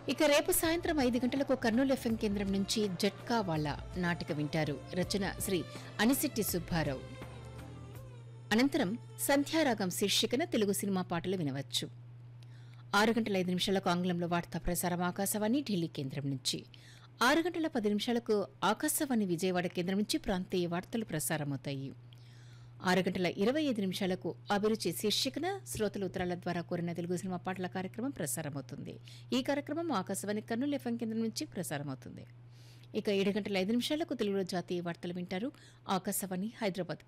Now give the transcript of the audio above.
ఇక రేపు సాయంత్రం ఐదు గంటలకు కర్నూలు ఎఫ్ఎం కేంద్రం నుంచి జట్కా వాళ్ళ నాటిక వింటారు రచన శ్రీ అనిశెట్టి సుబ్బారావు అనంతరం సంధ్యారాగం శీర్షికన తెలుగు సినిమా పాటలు వినవచ్చు ఆరు గంటల ఐదు నిమిషాలకు ఆంగ్లంలో వార్తా ప్రసారం ఆకాశవాణి ఢిల్లీ కేంద్రం నుంచి ఆరు గంటల పది నిమిషాలకు ఆకాశవాణి విజయవాడ కేంద్రం నుంచి ప్రాంతీయ వార్తలు ప్రసారమవుతాయి ఆరు గంటల ఇరవై ఐదు నిమిషాలకు అభిరుచి శీర్షికన శ్రోతల ఉత్తరాల ద్వారా కోరిన తెలుగు సినిమా పాటల కార్యక్రమం ప్రసారమవుతుంది ఈ కార్యక్రమం ఆకాశవాణి కర్నూలు ఎఫ్ఎం కేంద్రం నుంచి ప్రసారమవుతుంది ఇక ఏడు గంటల ఐదు నిమిషాలకు తెలుగులో జాతీయ వార్తలు వింటారు ఆకాశవాణి హైదరాబాద్